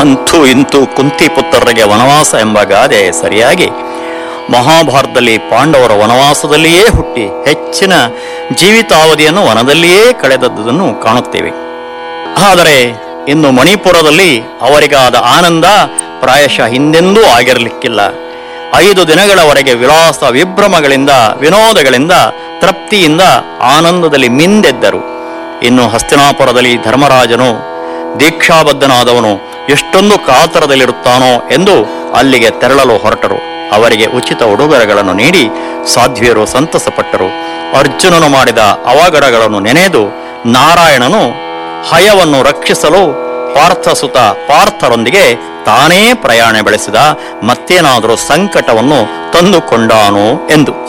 ಅಂತೂ ಇಂತೂ ಕುಂತಿ ಪುತ್ರರಿಗೆ ವನವಾಸ ಎಂಬ ಗಾದೆ ಸರಿಯಾಗಿ ಮಹಾಭಾರತದಲ್ಲಿ ಪಾಂಡವರ ವನವಾಸದಲ್ಲಿಯೇ ಹುಟ್ಟಿ ಹೆಚ್ಚಿನ ಜೀವಿತಾವಧಿಯನ್ನು ವನದಲ್ಲಿಯೇ ಕಳೆದದ್ದನ್ನು ಕಾಣುತ್ತೇವೆ ಆದರೆ ಇನ್ನು ಮಣಿಪುರದಲ್ಲಿ ಅವರಿಗಾದ ಆನಂದ ಪ್ರಾಯಶಃ ಹಿಂದೆಂದೂ ಆಗಿರಲಿಕ್ಕಿಲ್ಲ ಐದು ದಿನಗಳವರೆಗೆ ವಿಲಾಸ ವಿಭ್ರಮಗಳಿಂದ ವಿನೋದಗಳಿಂದ ತೃಪ್ತಿಯಿಂದ ಆನಂದದಲ್ಲಿ ಮಿಂದೆದ್ದರು ಇನ್ನು ಹಸ್ತಿನಾಪುರದಲ್ಲಿ ಧರ್ಮರಾಜನು ದೀಕ್ಷಾಬದ್ಧನಾದವನು ಎಷ್ಟೊಂದು ಕಾತರದಲ್ಲಿರುತ್ತಾನೋ ಎಂದು ಅಲ್ಲಿಗೆ ತೆರಳಲು ಹೊರಟರು ಅವರಿಗೆ ಉಚಿತ ಉಡುಗೊರೆಗಳನ್ನು ನೀಡಿ ಸಾಧ್ವಿಯರು ಸಂತಸಪಟ್ಟರು ಅರ್ಜುನನು ಮಾಡಿದ ಅವಘಡಗಳನ್ನು ನೆನೆದು ನಾರಾಯಣನು ಹಯವನ್ನು ರಕ್ಷಿಸಲು ಪಾರ್ಥಸುತ ಪಾರ್ಥರೊಂದಿಗೆ ತಾನೇ ಪ್ರಯಾಣ ಬೆಳೆಸಿದ ಮತ್ತೇನಾದರೂ ಸಂಕಟವನ್ನು ತಂದುಕೊಂಡಾನು ಎಂದು